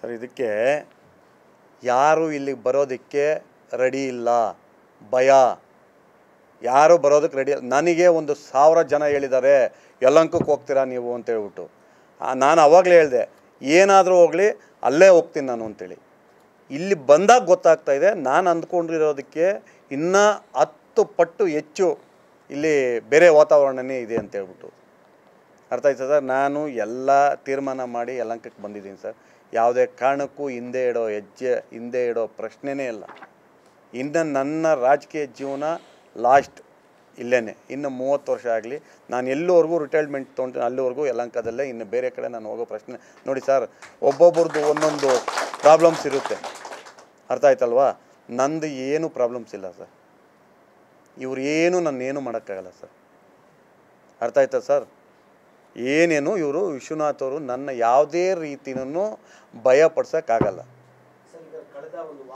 sir ಇದಕ್ಕೆ ಯಾರು ಇಲ್ಲಿಗೆ ಬರೋದಕ್ಕೆ ರೆಡಿ ಇಲ್ಲ ಭಯ ಯಾರು ಬರೋದಕ್ಕೆ ರೆಡಿ ನನಗೆ ಒಂದು ಸಾವಿರ ಜನ ಹೇಳಿದ್ದಾರೆ ಯಲಂಕಕ್ಕೆ ಹೋಗ್ತೀರಾ ನೀವು ಅಂತ ಹೇಳ್ಬಿಟ್ಟು ಆ, ನಾನು ಅವಾಗಲೇ ಹೇಳಿದೆ ಏನಾದರೂ ಹೋಗಲಿ ಅಲ್ಲೇ ಹೋಗ್ತೀನಿ ನಾನು ಅಂತೇಳಿ ಇಲ್ಲಿ ಬಂದಾಗ ಗೊತ್ತಾಗ್ತಾ ಇದೆ ನಾನು ಅಂದ್ಕೊಂಡಿರೋದಕ್ಕೆ ಇನ್ನೂ ಹತ್ತು ಪಟ್ಟು ಹೆಚ್ಚು ಇಲ್ಲಿ ಬೇರೆ ವಾತಾವರಣನೇ ಇದೆ ಅಂತ ಹೇಳ್ಬಿಟ್ಟು ಅರ್ಥ ಆಯ್ತಾ ಸರ್ ನಾನು ಎಲ್ಲ ತೀರ್ಮಾನ ಮಾಡಿ ಯಲಂಕಕ್ಕೆ ಬಂದಿದ್ದೀನಿ ಸರ್ ಯಾವುದೇ ಕಾರಣಕ್ಕೂ ಹಿಂದೆ ಇಡೋ ಹೆಜ್ಜೆ ಹಿಂದೆ ಇಡೋ ಪ್ರಶ್ನೆನೇ ಇಲ್ಲ ಇನ್ನು ನನ್ನ ರಾಜಕೀಯ ಜೀವನ ಲಾಸ್ಟ್ ಇಲ್ಲೇ ಇನ್ನು ಮೂವತ್ತು ವರ್ಷ ಆಗಲಿ ನಾನು ಎಲ್ಲವರೆಗೂ ರಿಟೈರ್ಮೆಂಟ್ ತೊಗೊಂಡು ಅಲ್ಲಿವರೆಗೂ ಯಲಂಕದಲ್ಲೇ ಇನ್ನು ಬೇರೆ ಕಡೆ ನಾನು ಹೋಗೋ ಪ್ರಶ್ನೆ ನೋಡಿ ಸರ್ ಒಬ್ಬೊಬ್ರದ್ದು ಒಂದೊಂದು ಪ್ರಾಬ್ಲಮ್ಸ್ ಇರುತ್ತೆ ಅರ್ಥ ಆಯ್ತಲ್ವಾ ನಂದು ಏನು ಪ್ರಾಬ್ಲಮ್ಸ್ ಇಲ್ಲ ಸರ್ ಇವ್ರು ಏನು ನನ್ನೇನು ಮಾಡೋಕ್ಕಾಗಲ್ಲ ಸರ್ ಅರ್ಥ ಆಯ್ತಾ ಸರ್ ಏನೇನು ಇವರು ವಿಶ್ವನಾಥ್ ಅವರು ನನ್ನ ಯಾವುದೇ ರೀತಿನೂ ಭಯ ಪಡ್ಸೋಕ್ಕಾಗಲ್ಲ ಸರ್ ಈಗ ಕಳೆದ ಒಂದು